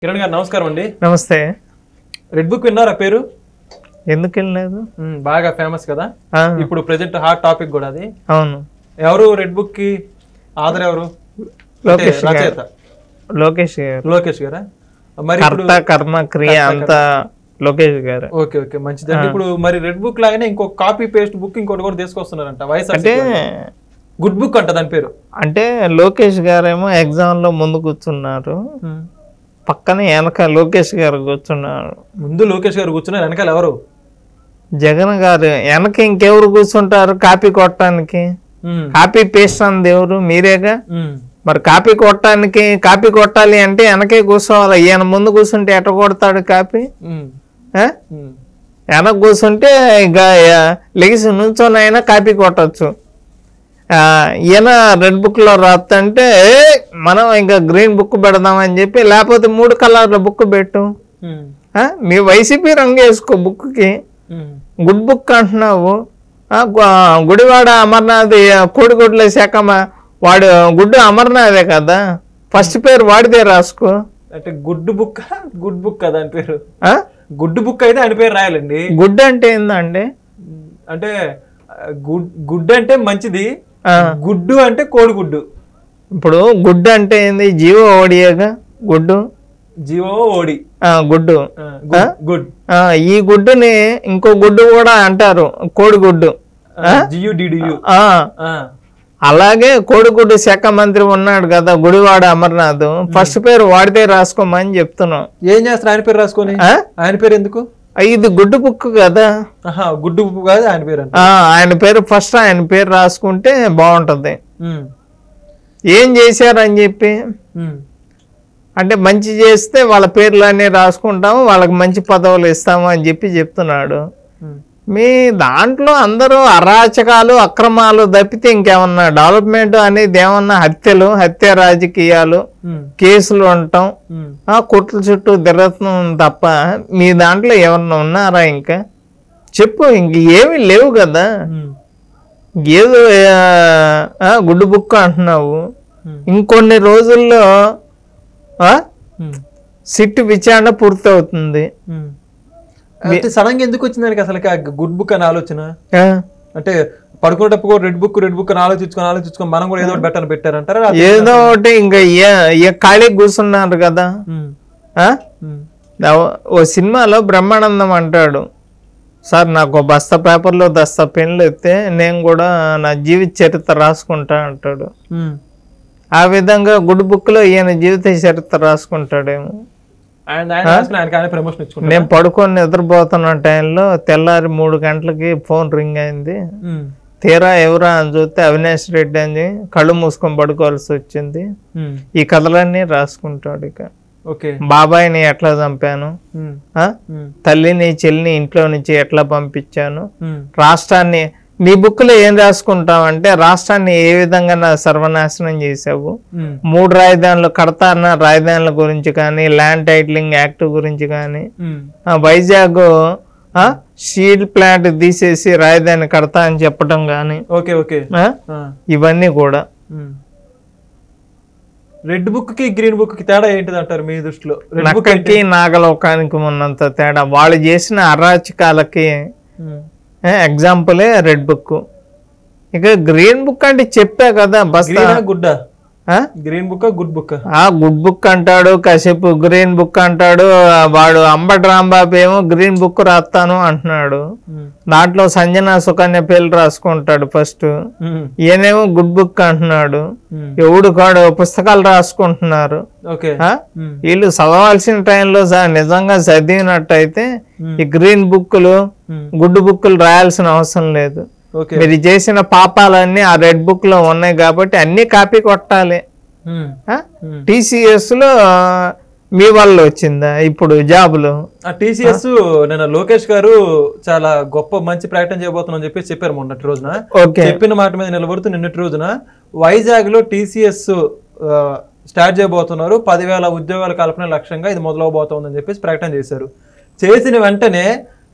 కిరణ్ గారు నమస్కారం అండి నమస్తే రెడ్ బుక్ విన్నారా పేరు ఎందుకు వెళ్ళలేదు మ్మ్, బాగా ఫేమస్ కదా ఆ, ఇప్పుడు ప్రెజెంట్ హాట్ టాపిక్ కూడా అది అవును ఎవరు రెడ్ బుక్ కి ఆధార్ ఎవరు అంటే లోకేష్ గారు రచయిత లోకేష్ గారు లోకేష్ గారా మరి ఇప్పుడు కర్త కర్మ క్రియ అంతా లోకేష్ గారు ఓకే ఓకే మంచిదండి ఇప్పుడు మరి రెడ్ బుక్ లాగానే ఇంకో కాపీ పేస్ట్ బుక్ ఇంకోటి కూడా తీసుకొస్తున్నారంట వైఎస్ఆర్ అంటే గుడ్ బుక్ అంట దాని పేరు అంటే లోకేష్ గారేమో ఎగ్జామ్ లో ముందు కూర్చున్నారు మ్మ్. పక్కన వెనక లోకేష్ గారు కూర్చున్నారు ముందు లోకేష్ గారు కూర్చున్నారు వెనకాల ఎవరు జగన్ గారు వెనక ఇంకెవరు కూర్చుంటారు కాపీ కొట్టడానికి మ్మ్. కాపీ పేస్ట్ అన్నది ఎవరు మీరేగా మ్మ్. మరి కాపీ కొట్టడానికి కాపీ కొట్టాలి అంటే వెనకే కూర్చోవాలి ఈయన ముందు కూర్చుంటే ఎట్ట కొడతాడు కాపీ మ్మ్. ఆ? మ్మ్. వెనక కూర్చుంటే ఇక లెగిసి నుంచొని అయినా కాపీ కొట్టచ్చు ఆ, ఈయన రెడ్ బుక్ లో రాస్తుంటే "ఏ, మనం ఇంకా గ్రీన్ బుక్ పెడదామని చెప్పి లేకపోతే మూడు కలర్ల బుక్ పెట్టు మ్మ్. ఆ, మీ వైసీపీ రంగు వేసుకో బుక్కి మ్మ్. గుడ్ బుక్ అంటున్నావు ఆ, గు- గుడివాడ అమర్నాథ్ కోడిగుడ్ల శాఖ మ- వాడు గుడ్డు అమర్నాథే కదా ఫస్ట్ పేరు వాడిదే రాసుకో అంటే గుడ్ బుక్ గుడ్ బుక్ కదా దాని పేరు ఆ? గుడ్ బుక్ అయితే ఆయన పేరు రాయాలండి గుడ్ అంటే ఏందండి అంటే గుడ్ గుడ్ అంటే మంచిది ఆ. గుడ్డు అంటే కోడిగుడ్డు ఇప్పుడు గుడ్డు అంటే ఏంది జీవో ఓడియేగా గుడ్డు జీవో ఓడి ఆ, గుడ్డు ఆ, గుడ్ గుడ్ ఆ, ఈ గుడ్డుని ఇంకో గుడ్డు కూడా అంటారు కోడిగుడ్డు జియుడిడియు ఆ, అలాగే కోడిగుడ్డు శాఖ మంత్రి ఉన్నాడు కదా గుడివాడ అమర్నాథ్ ఫస్ట్ పేరు వాడితే రాసుకోమని చెప్తున్నాం ఏం చేస్తారు ఆయన పేరు రాసుకొని ఆ? ఆయన పేరు ఎందుకు ఆ, ఇది గుడ్డు బుక్ కదా ఆహా గుడ్డు బుక్ కాదు ఆయన పేరు అంట ఆ, ఆయన పేరు ఫస్ట్ ఆయన పేరు రాసుకుంటే బాగుంటది ఉమ్, ఏం చేశారని చెప్పి ఉమ్, అంటే మంచి చేస్తే వాళ్ళ పేర్లన్నీ రాసుకుంటాము వాళ్ళకి మంచి పదవులు ఇస్తాము అని చెప్పి చెప్తున్నాడు ఉమ్, మీ దాంట్లో అందరూ అరాచకాలు అక్రమాలు తప్పితే ఇంకేమన్నా డెవలప్మెంట్ అనేది ఏమన్నా హత్యలు హత్య రాజకీయాలు ఉమ్, కేసులు ఉండటం ఉమ్. ఆ కొట్ల చుట్టూ తిరగడం తప్ప మీ దాంట్లో ఎవరన్నా ఉన్నారా ఇంకా చెప్పు ఇంక ఏమీ లేవు కదా ఉమ్, ఏదో ఆ, ఆ, గుడ్డు బుక్ అంటున్నావు ఉమ్, ఇంకొన్ని రోజుల్లో ఆ, ఉమ్, సిట్ విచారణ పూర్తవుతుంది ఉమ్. అంటే సడన్ గా ఎందుకు వచ్చింది దానికి అసలు గుడ్ బుక్ అని ఆలోచన ఆ, అంటే పడుకునేటప్పుడు కూడా రెడ్ బుక్ రెడ్ బుక్ అని ఆలోచించుకొని ఆలోచించుకొని మనం కూడా ఏదో ఒకటి బెటర్ పెట్టారంటారా ఏదో ఒకటి ఇంకా ఏ- ఏ ఖాళీ కూర్చున్నారు కదా ఉమ్, ఆ? ఉమ్, దా- ఓ సినిమాలో బ్రహ్మానందం అంటాడు సార్ నాకు ఓ బస్తా పేపర్లో దస్తా పెన్లు ఎత్తే నేను కూడా నా జీవిత చరిత్ర రాసుకుంటా అంటాడు ఉమ్. ఆ విధంగా గుడ్ బుక్లో ఈయన జీవిత చరిత్ర రాసుకుంటాడేమో ఆయన ఆయన రాసుకుని ఆయనకి ఆయన ప్రమోషన్ ఇచ్చుకుంటారు నేను పడుకొని నిద్రపోతున్న టైంలో తెల్లారి మూడు గంటలకి ఫోన్ రింగ్ అయింది ఉమ్, తీరా ఎవరా అని చూస్తే అవినాష్ రెడ్డి అని కళ్ళు మూసుకొని పడుకోవాల్సి వచ్చింది ఉమ్, ఈ కథలన్నీ రాసుకుంటాడు ఇక ఓకే బాబాయిని ఎట్లా చంపాను ఉమ్, ఆ? ఉమ్, తల్లిని చెల్లిని ఇంట్లో నుంచి ఎట్లా పంపించాను ఉమ్, రాష్ట్రాన్ని నీ బుక్లో ఏం రాసుకుంటావంటే రాష్ట్రాన్ని ఏ విధంగా నా సర్వనాశనం చేసావు ఉమ్, మూడు రాజధానులు కడతాన్న రాజధానుల గురించి కానీ ల్యాండ్ టైటిలింగ్ యాక్ట్ గురించి కానీ ఉమ్, ఆ, వైజాగ్ ఆ, స్టీల్ ప్లాంట్ తీసేసి రాజధాని కడతా అని చెప్పడం కానీ ఓకే ఓకే ఆ, ఆ, ఇవన్నీ కూడా ఉమ్. రెడ్ బుక్ కి గ్రీన్ బుక్ కి తేడా ఏంటిది అంటారు మీ దృష్టిలో రెడ్ బుక్ నక్కకి నాగలోకానికి ఉన్నంత తేడా వాళ్ళు చేసిన అరాచకాలకి ఉమ్, ఎగ్జాంపులే రెడ్ బుక్ ఇక గ్రీన్ బుక్ అంటే చెప్పా కదా బస్తా గ్రీనా గుడ్డా ఆ? గ్రీన్ బుక్ గుడ్ బుక్ ఆ గుడ్ బుక్ అంటాడు కాసేపు గ్రీన్ బుక్ అంటాడు ఆ, వాడు అంబటి రాంబాబు ఏమో గ్రీన్ బుక్ రాస్తాను అంటున్నాడు దాంట్లో సంజన సుకన్య పేర్లు రాసుకుంటాడు ఫస్ట్ ఈయనేమో గుడ్ బుక్ అంటున్నాడు ఎవడు కాడు పుస్తకాలు రాసుకుంటున్నారు ఓకే ఆ? వీళ్ళు చదవాల్సిన టైంలో స- నిజంగా చదివినట్టయితే ఈ గ్రీన్ బుక్కులు గుడ్ బుక్కులు రాయాల్సిన అవసరం లేదు ఓకే మీరు చేసిన పాపాలన్నీ ఆ రెడ్ బుక్ లో ఉన్నాయి కాబట్టి అన్ని కాపీ కొట్టాలి ఆ? TCS లో మీ వల్ల వచ్చిందా ఇప్పుడు జాబులు ఆ టీసీఎస్ నిన్న లోకేష్ గారు చాలా గొప్ప మంచి ప్రకటన చేయబోతున్నా అని చెప్పి చెప్పారు మొన్నటి రోజున ఓకే చెప్పిన మాట మీద నిలబడుతూ నిన్నటి రోజున వైజాగ్ లో టీసీఎస్ స్టార్ట్ చేయబోతున్నారు పదివేల ఉద్యోగాల కల్పన లక్ష్యంగా ఇది మొదలవబోతోందని చెప్పేసి ప్రకటన చేశారు చేసిన వెంటనే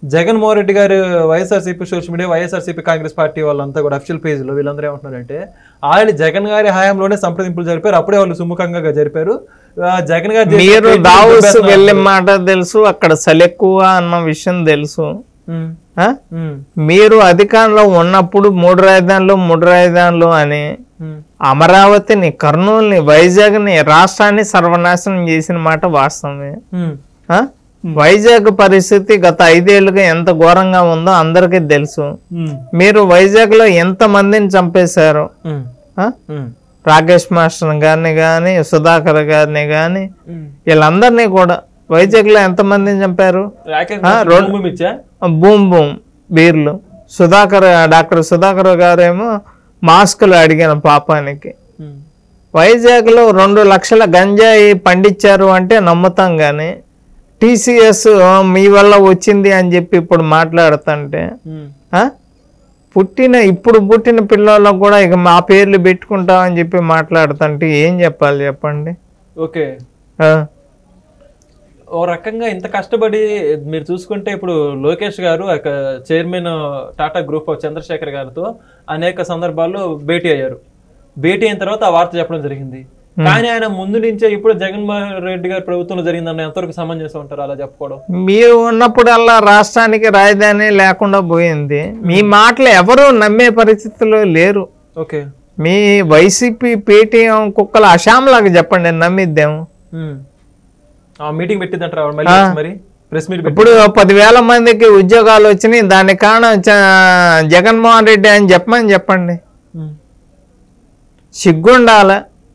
Jaganmohan Reddy garu YSRCP social media YSRCP Congress party వాళ్ళంతా కూడా అఫిషియల్ పేజ్లో వీళ్ళందరూ ఏమంటున్నారంటే ఆల్రెడీ జగన్ గారి హయాంలోనే సంప్రదింపులు జరిపారు అప్పుడే వాళ్ళు సుముఖంగా జరిపారు ఆ, జగన్ గారు చేసిన మీరు ట్వీట్లు దావోస్ దుబ్బేస్తున్నారు. వెళ్ళే మాట తెలుసు అక్కడ సెలెక్కువ అన్న విషయం తెలుసు ఉమ్, ఆ? ఉమ్, మీరు అధికారంలో ఉన్నప్పుడు మూడు రాజధానులు మూడు రాజధానులు అని ఉమ్, అమరావతిని కర్నూలుని వైజాగ్ని రాష్ట్రాన్ని సర్వనాశనం చేసిన మాట వాస్తవమే ఉమ్, ఆ? వైజాగ్ పరిస్థితి గత ఐదేళ్లుగా ఎంత ఘోరంగా ఉందో అందరికీ తెలుసు ఉమ్, మీరు వైజాగ్లో ఎంత మందిని చంపేశారు ఉమ్, ఆ? ఉమ్, రాకేష్ మాస్టర్ గారిని కానీ సుధాకర్ గారిని కానీ ఉమ్. వీళ్ళందరినీ కూడా వైజాగ్లో ఎంతమందిని చంపారు రాకేష్ ఆ, మాస్టర్ భూమి ఇచ్చా బూమ్ బూమ్ బీర్లు సుధాకర్ డాక్టర్ సుధాకర్ గారేమో మాస్కులు అడిగిన పాపానికి ఉమ్, వైజాగ్లో రెండు లక్షల గంజాయి పండించారు అంటే నమ్ముతాం కానీ టీసీఎస్ మీ వల్ల వచ్చింది అని చెప్పి ఇప్పుడు మాట్లాడుతుంటే ఉమ్, ఆ? పుట్టిన ఇప్పుడు పుట్టిన పిల్లలకు కూడా ఇక మా పేర్లు పెట్టుకుంటామని చెప్పి మాట్లాడుతుంటే ఏం చెప్పాలి చెప్పండి ఓకే ఆ? ఓ రకంగా ఇంత కష్టపడి మీరు చూసుకుంటే ఇప్పుడు లోకేష్ గారు ఒక chairman Tata group of Chandrashekar గారితో అనేక సందర్భాల్లో భేటీ అయ్యారు భేటీ అయిన తర్వాత ఆ వార్త చెప్పడం జరిగింది కానీ ఆయన ముందు నుంచే ఇప్పుడు జగన్మోహన్ రెడ్డి గారి ప్రభుత్వంలో జరిగిందన్న ఎంతవరకు సమంజసం ఉంటారు అలా చెప్పుకోవడం మీరు ఉన్నప్పుడల్లా రాష్ట్రానికి రాజధాని లేకుండా పోయింది మీ మాటలు ఎవరు నమ్మే పరిస్థితిలో లేరు ఓకే మీ వైసీపీ పేటీఎం కుక్కల అశాంలాగా చెప్పండి నమ్మిద్దాము ఉమ్. ఆ మీటింగ్ పెట్టిందంటారా ఆవిడ మళ్ళీ వచ్చి మరి ప్రెస్ మీట్ పెట్టి ఇప్పుడు పదివేల మందికి ఉద్యోగాలు వచ్చినాయి దానికి కారణం చ- జగన్మోహన్ రెడ్డి అని చెప్పమని చెప్పండి ఉమ్. సిగ్గుండాల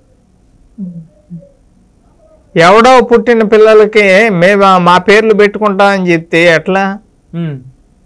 ఎవడో పుట్టిన పిల్లలకి మేము మా పేర్లు పెట్టుకుంటామని చెప్తే ఎట్లా ఉమ్.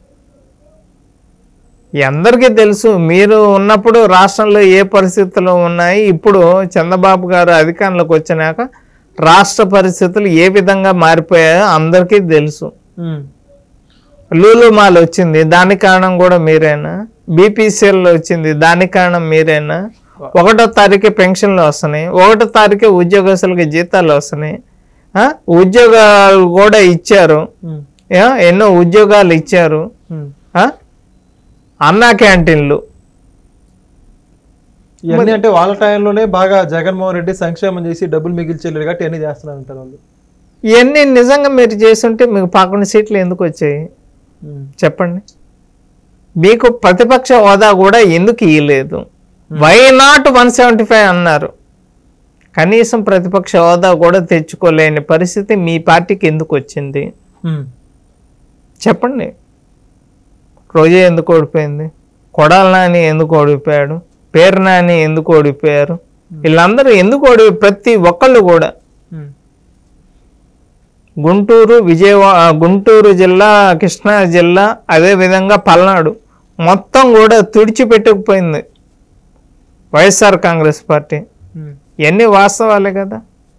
అందరికీ తెలుసు మీరు ఉన్నప్పుడు రాష్ట్రంలో ఏ పరిస్థితులు ఉన్నాయి ఇప్పుడు చంద్రబాబు గారు అధికారంలోకి వచ్చినాక రాష్ట్ర పరిస్థితులు ఏ విధంగా మారిపోయాయో అందరికీ తెలుసు ఉమ్. లూలు మాల్ వచ్చింది దానికి కారణం కూడా మీరేనా బీపీసీఎల్ వచ్చింది దానికి కారణం మీరేనా ఒకటో తారీఖు పెన్షన్లు వస్తున్నాయి ఒకటో తారీఖు ఉద్యోగస్తులకి జీతాలు వస్తున్నాయి ఆ? ఉద్యోగాలు కూడా ఇచ్చారు ఉమ్. ఆ? ఎన్నో ఉద్యోగాలు ఇచ్చారు ఉమ్. ఆ? అన్నా క్యాంటీన్లు ఇవన్నీ అంటే వాళ్ళ టైంలోనే బాగా జగన్మోహన్ రెడ్డి సంక్షేమం చేసి డబ్బులు మిగిల్చేయలేరు కాబట్టి అన్ని చేస్తున్నారు అంటారు వాళ్ళు ఇవన్నీ నిజంగా మీరు చేస్తుంటే మీకు పక్కన సీట్లు ఎందుకు వచ్చాయి ఉమ్. చెప్పండి మీకు ప్రతిపక్ష హోదా కూడా ఎందుకు ఇవ్వలేదు why not one seventy five అన్నారు కనీసం ప్రతిపక్ష హోదా కూడా తెచ్చుకోలేని పరిస్థితి మీ పార్టీకి ఎందుకు వచ్చింది ఉమ్. చెప్పండి రోజే ఎందుకు ఓడిపోయింది కొడాల నాని ఎందుకు ఓడిపోయాడు పేరు నాని ఎందుకు ఓడిపోయారు వీళ్ళందరూ ఎందుకు ఓడి ప్రతి ఒక్కళ్ళు కూడా ఉమ్. గుంటూరు విజయవాడ గుంటూరు జిల్లా కృష్ణా జిల్లా అదేవిధంగా పల్నాడు మొత్తం కూడా తుడిచిపెట్టుకుపోయింది వైఎస్ఆర్ కాంగ్రెస్ పార్టీ ఉమ్. ఇవన్నీ వాస్తవాలే కదా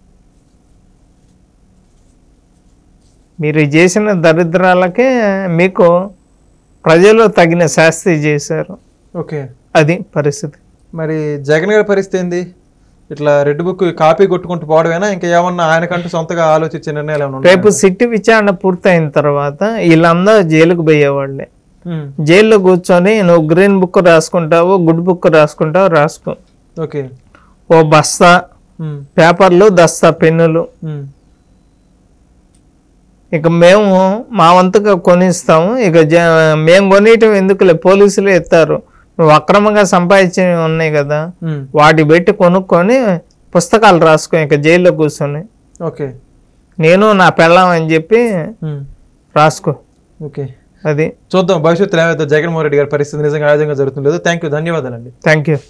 మీరు చేసిన దరిద్రాలకే మీకు ప్రజలు తగిన శాస్తి చేశారు ఓకే అది పరిస్థితి మరి జగన్ గారి పరిస్థితి ఏంది ఇట్లా రెడ్ బుక్ కాపీ కొట్టుకుంటూ పోవడమేనా ఇంకా ఏమన్నా ఆయనకంటూ సొంతగా ఆలోచించే నిర్ణయాలు ఏమైనా ఉన్నాయా? రేపు సిట్టి విచారణ పూర్తయిన తర్వాత వీళ్ళందరూ జైలుకు పోయేవాళ్ళే ఉమ్. జైల్లో కూర్చొని నువ్వు గ్రీన్ బుక్ రాసుకుంటావు గుడ్ బుక్ రాసుకుంటావు రాసుకో ఓకే ఓ బస్తా ఉమ్. పేపర్లు దస్తా పెన్నులు ఉమ్. ఇక మేము మా వంతుగా కొనిస్తాము ఇక జ మేము కొనియటం ఎందుకులే పోలీసులు ఎత్తారు నువ్వు అక్రమంగా సంపాదించినవి ఉన్నాయి కదా ఉమ్. వాటి పెట్టి కొనుక్కొని పుస్తకాలు రాసుకో ఇక జైల్లో కూర్చొని ఓకే నేను నా పెళ్ళాం అని చెప్పి ఉమ్. రాసుకో ఓకే అది చూద్దాం భవిష్యత్తులో ఏమైతే జగన్మోహన్ రెడ్డి గారి పరిస్థితి నిజంగా ఆ విధంగా జరుగుతుందో థ్యాంక్ యూ ధన్యవాదాలండి థ్యాంక్ యూ